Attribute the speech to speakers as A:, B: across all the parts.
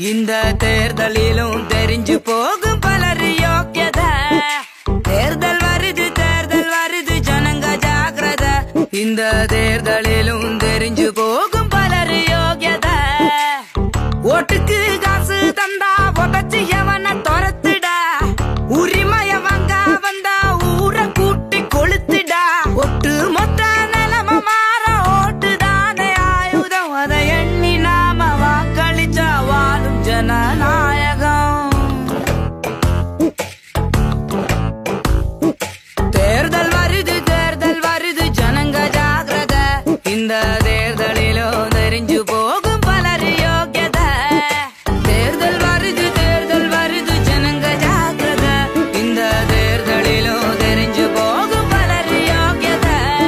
A: இந்த தேர்தலிலும் தெரிஞ்சு போகும் பலர் யோக்கியத தேர்தல் வருது தேர்தல் வருது ஜனங்க ஜாக்கிரத இந்த தேர்தலிலும் தெரிஞ்சு போகும் பலர் யோக்கியத ஓட்டுக்கு காசு தந்தா உதச்சு எவன துரத்துடா உரிமைய வாங்க வந்தா ஊரை கூட்டி கொளுத்துடா ஒட்டு மொத்த நிலம மாற ஓட்டுதானே ஆயுதம் அதை எண்ணி நாம வாக்களிச்சா வாழும் ஜனநாயகம் தேர்தல் வருது தேர்தல் வருது ஜனங்க ஜாகிரத இந்த தேர்தலிலோ தெரிஞ்சு போகும் பலர் யோக்கியத தேர்தல் வருது தேர்தல் வருது ஜனங்க ஜாகிரத இந்த தேர்தலிலோ தெரிஞ்சு போகும் பலர் யோக்கியத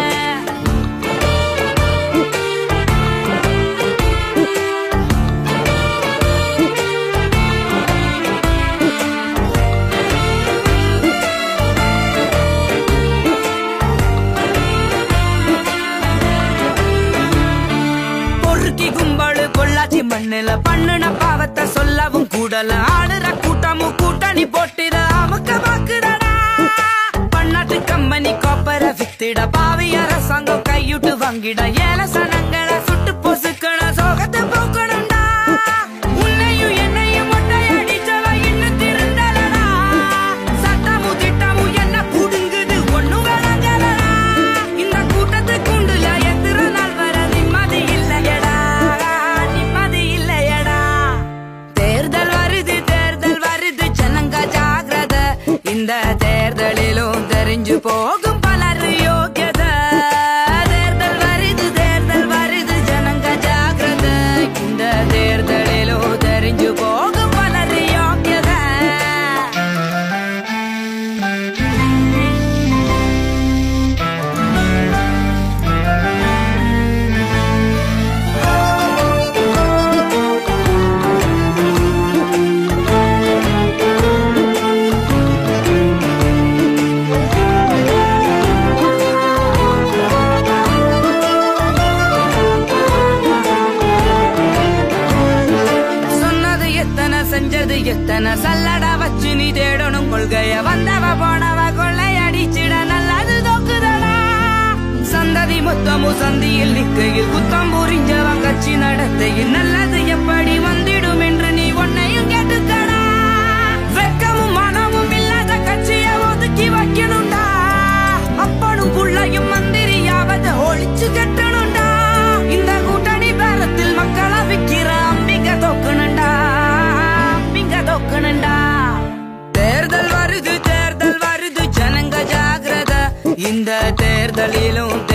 A: பொறுக்கி கும்பலு பொள்ளாச்சி மண்ணுல பண்ணுன பாவத்தை சொல்லவும் கூடல ஆளுற கூட்டமும் கூட்டணி போட்டிட அமுக்க பாக்குதடா பன்னாட்டு கம்பெனி கோப்பர வித்திட பாவி அரசாங்கம் கையுட்டு வாங்கிட ஏல சனங்களை சுட்டு பொசுக்கண சோகத்தை போக்கணும்டா உன்னையும் என்னையும் மொட்டையடிச்சவ இன்னும் திருந்தலடா சட்டமும் திட்டமும் என்ன புடுங்குது ஒண்ணும் விளங்கலடா இந்த கூட்டத்துக்குண்டுல எத்திர நாள் வர நிம்மதி இல்லையடா நிம்மதி இல்லையடா தேர்தல் வருது தேர்தல் வருது ஜனங்க ஜாகிரத இந்த தேர்தலிலும் தெரிஞ்சு போகும் பலர் யோக்கியத தேர்தல் வருது தேர்தல் வருது ஜனங்க ஜாகிரத இந்த தேர்தலிலும் தெரிஞ்சு போகும் பலர் யோக்கியத சொன்னது எத்தனை செஞ்சது எத்தனை சல்லடா வச்சு நீ தேடணும் கொள்கைய வந்தவ போனவ கொள்ளை அடிச்சிட நல்லது தோக்குதடா சந்ததி மொத்தமும் சந்தியில் நிக்கையில் குத்தம் புரிஞ்சவன் கட்சி நடத்தையில் நல்லது எப்படி வந்திடும் என்று நீ உன்னையும் கேட்டுக்கடா வெக்கமும் மனமும் இல்லாத கட்சியை ஒதுக்கி வைக்கணும்டா அப்பனும் புள்ளையும் மந்திரியாவது ஒழிச்சு கட்டணும்டா இந்த கூட்டணி பேரத்தில் மக்களை விக்கிற அம்பிங்க தோக்கணும்டா அம்பிங்க தோக்கணும்டா தேர்தல் வருது தேர்தல் வருது ஜனங்க ஜாகிரத இந்த தேர்தலிலும்